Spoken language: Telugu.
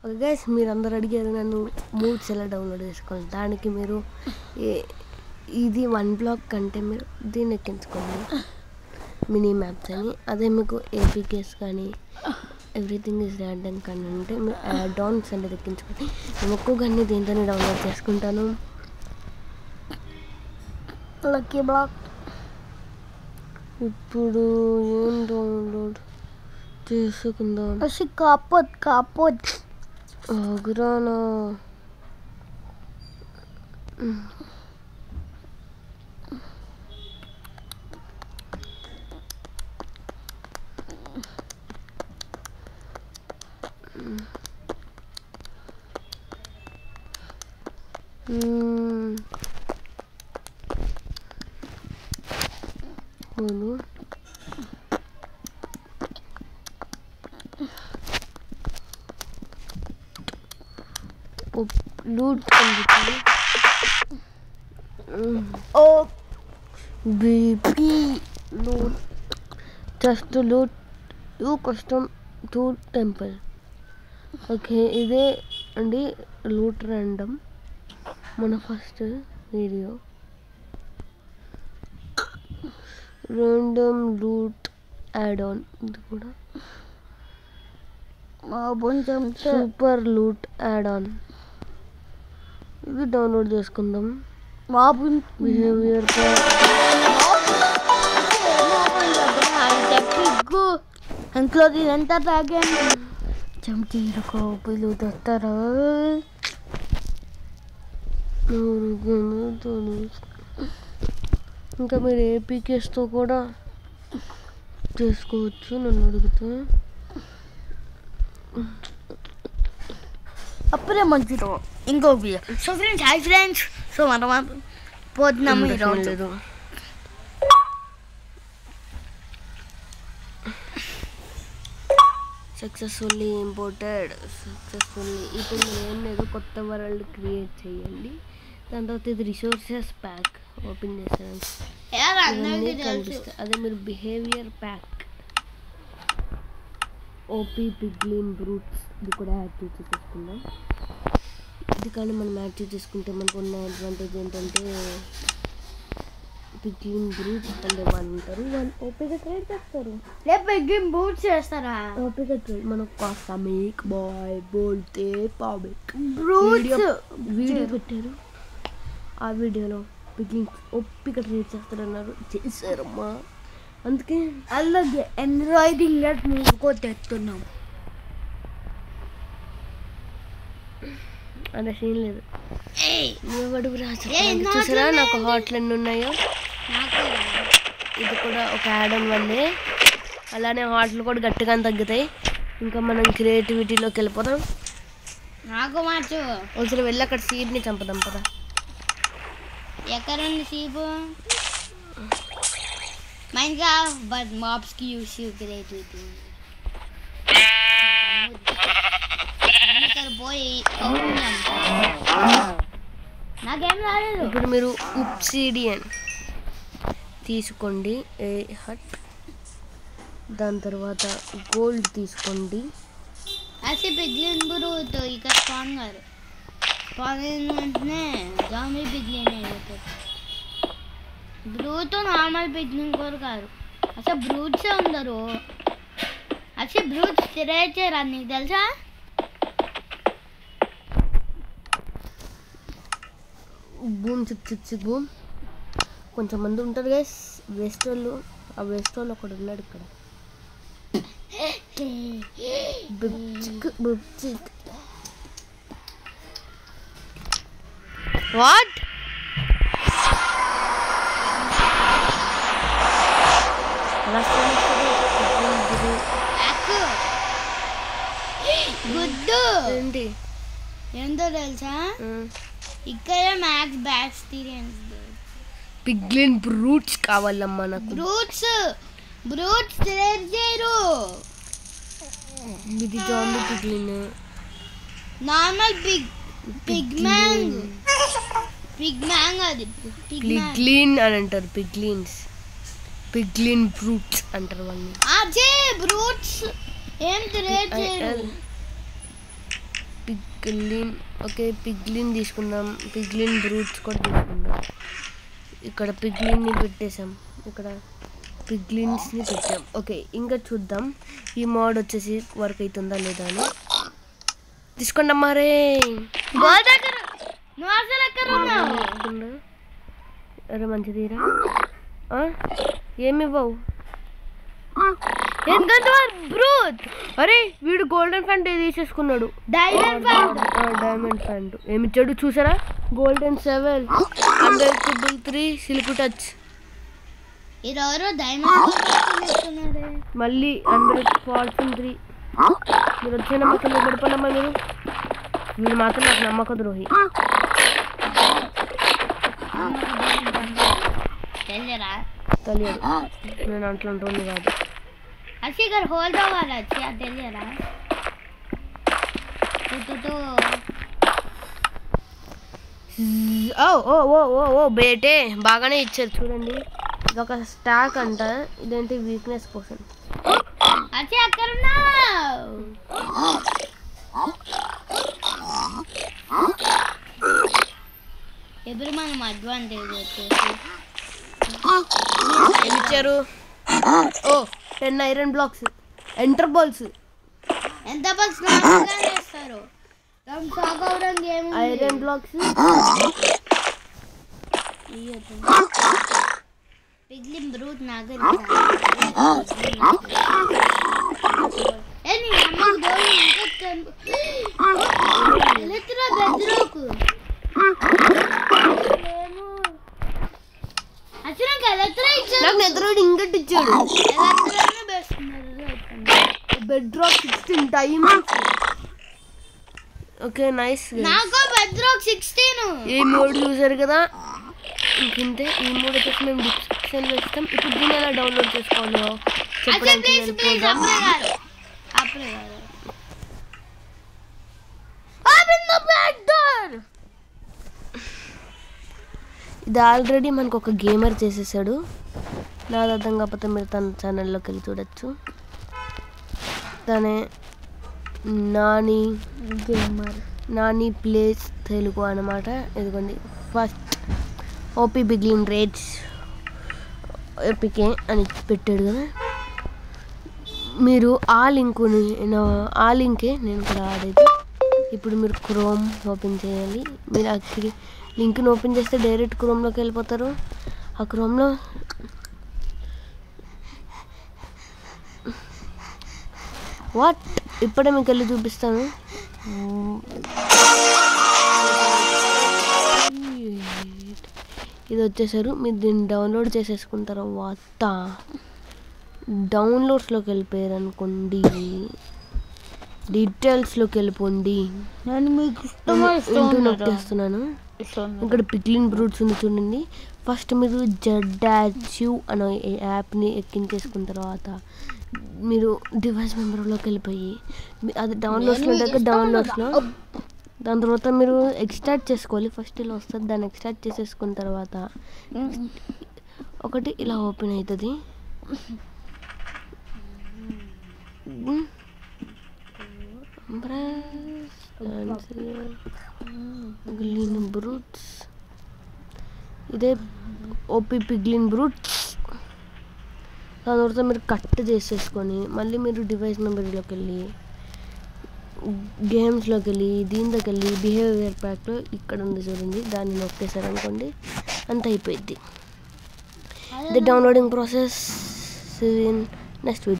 ఓకే గైస్ మీరు అందరు అడిగారు నన్ను మూడ్స్ ఎలా డౌన్లోడ్ చేసుకోవాలి దానికి మీరు ఏ- ఇది వన్ బ్లాక్ కంటే మీరు దీన్ని ఎక్కించుకోండి మినీ మ్యాప్స్ అని అదే మీకు ఏపీకేస్ కానీ ఎవ్రీథింగ్ ఇస్ ర్యాండమ్ కానీ ఉంటే మీరు యాడ్ ఆన్స్ అనేది ఎక్కించుకోండి నేను ఎక్కువగా అన్ని దీంతోనే డౌన్లోడ్ చేసుకుంటాను లక్కీ బ్లాక్ ఇప్పుడు ఏం డౌన్లోడ్ చేసుకుందాం వచ్చి కాపోత్ కాపోత్ ఆగ్రానా అవును లూట్ అందుతుంది ఓ బీపీ loot just loot you custom to temple okay ఇదే అండి లూట్ ర్యాండమ్ మన first video random loot add on ఇది కూడా మా కొంచెం సూపర్ లూట్ యాడ్ ఆన్ ఇది డౌన్లోడ్ చేసుకుందాం మా బిహేవియర్ పిగ్గు ఇంట్లో ఇదంతా తాగాను చెంచీల కోపులు తెస్తారా ఇంకా మీరు ఏపీకేస్తో కూడా చేసుకోవచ్చు నన్ను అడిగితే అప్పుడే మంచిదో ఇంకో video so friends hi friends so మనం పోతున్నాము ఈరోజు లేదు సక్సెస్ఫుల్లీ ఇంపోర్టెడ్ సక్సెస్ఫుల్లీ ఇప్పుడు మీరు ఏం లేదు కొత్త వరల్డ్ క్రియేట్ చేయండి దాని తర్వాత ఇది రిసోర్సెస్ ప్యాక్ ఓపెన్ చేసాను ఇవన్నీ కనిపిస్తాయి అదే మీరు behaviour pack OP piglin brutes ఇది కూడా యాడ్ చేసి చేసుకుందాం ఇది కానీ మనం యాడ్ చేసి చేసుకుంటే మనకు ఉన్న అడ్వాంటేజ్ ఏంటంటే పిగ్లిన్ బ్రూట్స్ అంటే వాళ్ళు ఉంటారు వాళ్ళు ఓపీగా ట్రేడ్ చేస్తారు రేపు ఎగ్గిం బూట్ చేస్తారా ఓపీగా ట్రేడ్ మనకు కాస్త మేక్ బాయ్ బోల్తే పాబెక్ బ్రూట్స్ వీడియో పెట్టారు ఆ వీడియోలో పిగ్లిన్ ఓపిక ట్రేడ్ చేస్తారన్నారు చేశారమ్మా అందుకే అలాగే ఎంబ్రాయిడింగ్ గట్ మూడుకో తెస్తున్నాం అనే సీన్ లేదు ఎవడు రాజు ఏయ్, నాకు చూసారా లేదు. నాకు హాట్లు ఎన్ని ఉన్నాయో ఇది కూడా ఒక యాడన్ వల్లే అలానే హాట్లు కూడా గట్టిగా తగ్గుతాయి ఇంకా మనం క్రియేటివిటీలోకి వెళ్ళిపోదాం నాకు మార్చు ఒకసారి వెళ్ళి అక్కడ సీడ్ని చంపుదాం పదా ఎక్కడుంది సీపు మైండ్గా బట్ మాప్స్ కి యూస్ క్రియేటివిటీ ఇక్కడ పోయి అవునాం. నాకేం రాలేదు ఇప్పుడు మీరు ఉప్సీడియన్ తీసుకోండి ఏ హట్ దాని తర్వాత గోల్డ్ తీసుకోండి అయితే పిగ్లిన్ బ్రూత్ ఇక్కడ స్పాన్ గారు స్పాన్ అయిన వెంటనే జాంబీ పిగ్లిన్ అయిపోతుంది బ్రూత్ నార్మల్ పిగ్లిన్ కూడా కాదు అసలు బ్రూట్సే ఉండరు అసలు బ్రూట్స్ తిరగచ్చారా నీకు తెలుసా బూమ్ చిక్ చిక్ చిక్ బూమ్ కొంచెం మంది ఉంటారు గైస్ వెస్ట్ వాళ్ళు ఆ వెస్ట్ వాళ్ళు ఒకడు ఉన్నాడు ఇక్కడ beep chick beep chick what అక్కు గుడ్డు ఏంటి ఏంటో తెలుసా ఇక్కడే మ్యాక్స్ బ్యాక్స్పీరియన్స్ పిగ్లిన్ బ్రూట్స్ కావాలమ్మా నాకు బ్రూట్స్ బ్రూట్స్ తిరగ చేయరు ఇది zombie piglin normal pig pig మ్యాంగ్ పిగ్ మ్యాంగ్ అది పిగ్ మ్యాంగ్ పిగ్లిన్ అని అంటారు పిగ్లిన్స్ పిగ్లిన్ బ్రూట్స్ అంటారు వాళ్ళని అజే బ్రూట్స్ ఏం తిరగ చేయరు పిగ్లిన్ ఓకే పిగ్లిన్ తీసుకుందాం పిగ్లిన్ బ్రూట్స్ కూడా తీసుకుందాం ఇక్కడ పిగ్లిన్ని పెట్టేసాం ఇక్కడ పిగ్లిన్స్ని పెట్టాం ఓకే ఇంకా చూద్దాం ఈ మోడ్ వచ్చేసి వర్క్ అవుతుందా లేదా అని తీసుకోండి మరే గోల్ దగ్గర నువ్వు అసలు ఎక్కడ ఉన్నావు అరే మంచిదిరా ఆ? ఏమి ఇవ్వవు ఎందుకంటే బ్రూత్ అరే వీడు గోల్డెన్ ఫ్యాంట్ తీసేసుకున్నాడు డైమండ్ ఫ్యాంట్ డైమండ్ ప్యాంట్ ఏమి ఇచ్చాడు చూసారా golden seven unbreakable three silk touch ఈరోజు డైమండ్ తీసుకున్నాడే మళ్ళీ హండ్రెడ్ ఫార్చ్యూన్ త్రీ మీరు వచ్చే నమ్మకం మీద పడిపోయినమ్మా మీరు వీడు మాత్రం నాకు నమ్మక ద్రోహి తెలియరా తెలియదు నేను అట్లా ఉంటుంది కాదు అసి ఇక్కడ హోల్ రావాలి వచ్చి అది తెలియరా తో, తో, తో. ఓ ఓ ఓ ఓ ఓ బేటే బాగానే ఇచ్చారు చూడండి ఇదొక స్టాక్ అంట ఇదేంటి వీక్నెస్ కోసం అసి అక్కడ ఉన్నావు ఎప్పుడు మనం అడ్వాంటేజ్ వచ్చేసి ఏమి ఇచ్చారు ఓ ten iron blocks ender balls ఎంత బస్ చేస్తారు దాని షాక్ అవడం game iron blocks piglin brute నాగర్ ఏ నీ అమ్మకు దోలు ఇంకా కన్- ఎలక్ట్రా బెడ్రూక్ అసలు నాకు ఎలక్ట్రా ఇచ్చారు నాకు నిద్రోడు ఇంకటి ఇచ్చాడు ఎలక్ట్రానే best bed drop sixteen time okay nice నాకు బెడ్రూక్ సిక్స్టీన్ ఈ మూడు చూసారు కదా ఇంకంతే ఈ మూడు వచ్చేసి మేము డిస్క్రిప్షన్లో ఇస్తాం ఇప్పుడు దీన్ని ఎలా డౌన్లోడ్ చేసుకోవాలో అసలు చెప్పడానికి ప్లీజ్ ప్లీజ్ వెళ్ళిపోదాం అప్పుడే కాదు అప్పుడే కాదు ఇది ఆల్రెడీ మనకు ఒక గేమర్ చేసేసాడు నాది అర్థం కాకపోతే మీరు తన ఛానల్లోకి వెళ్ళి చూడొచ్చు తనే నాని గేమర్ నాని ప్లేస్ తెలుగు అనమాట ఇదిగోండి first OP piglin brutes APK అని పెట్టాడు కదా మీరు ఆ లింకుని నా- ఆ లింకే నేను కూడా ఆడేది ఇప్పుడు మీరు క్రోమ్ ఓపెన్ చేయాలి మీరు అక్కడ లింక్ని ఓపెన్ చేస్తే డైరెక్ట్ క్రోమ్లోకి వెళ్ళిపోతారు ఆ క్రోమ్లో వాట్ ఇప్పుడే మీకు వెళ్ళి చూపిస్తాను ఇది వచ్చేసారు మీరు దీన్ని డౌన్లోడ్ చేసేసుకున్న తర్వాత డౌన్లోడ్స్లోకి వెళ్ళిపోయారు అనుకోండి డీటెయిల్స్లోకి వెళ్ళిపోండి నేను మీకు ఇంటూ నొక్కేస్తున్నాను ఇక్కడ పిక్లిన్ బ్రూట్స్ ఉంది చూడండి ఫస్ట్ మీరు జడ్డాచ్యూ అనే యాప్ని ఎక్కించేసుకున్న తర్వాత మీరు డివైస్ మెంబర్లోకి వెళ్ళిపోయి మీ- అది డౌన్లోడ్స్లో ఉంటాక డౌన్లోడ్స్లో దాని తర్వాత మీరు ఎక్స్ట్రాక్ట్ చేసుకోవాలి ఫస్ట్ ఇలా వస్తుంది దాన్ని ఎక్స్ట్రాక్ట్ చేసేసుకున్న తర్వాత ఒకటి ఇలా ఓపెన్ అవుతుంది గ్లీన్ బ్రూట్స్ ఇదే ఓపీ పిగ్లిన్ బ్రూట్స్ దాని తర్వాత మీరు కట్ చేసేసుకొని మళ్ళీ మీరు డివైస్ మెమరీలోకి వెళ్ళి గేమ్స్లోకి వెళ్ళి దీంట్లోకి వెళ్ళి బిహేవియర్ ప్యాక్లో ఇక్కడ ఉంది చూడండి దాన్ని నొక్కేసారు అనుకోండి అంత అయిపోయింది the downloading process in next video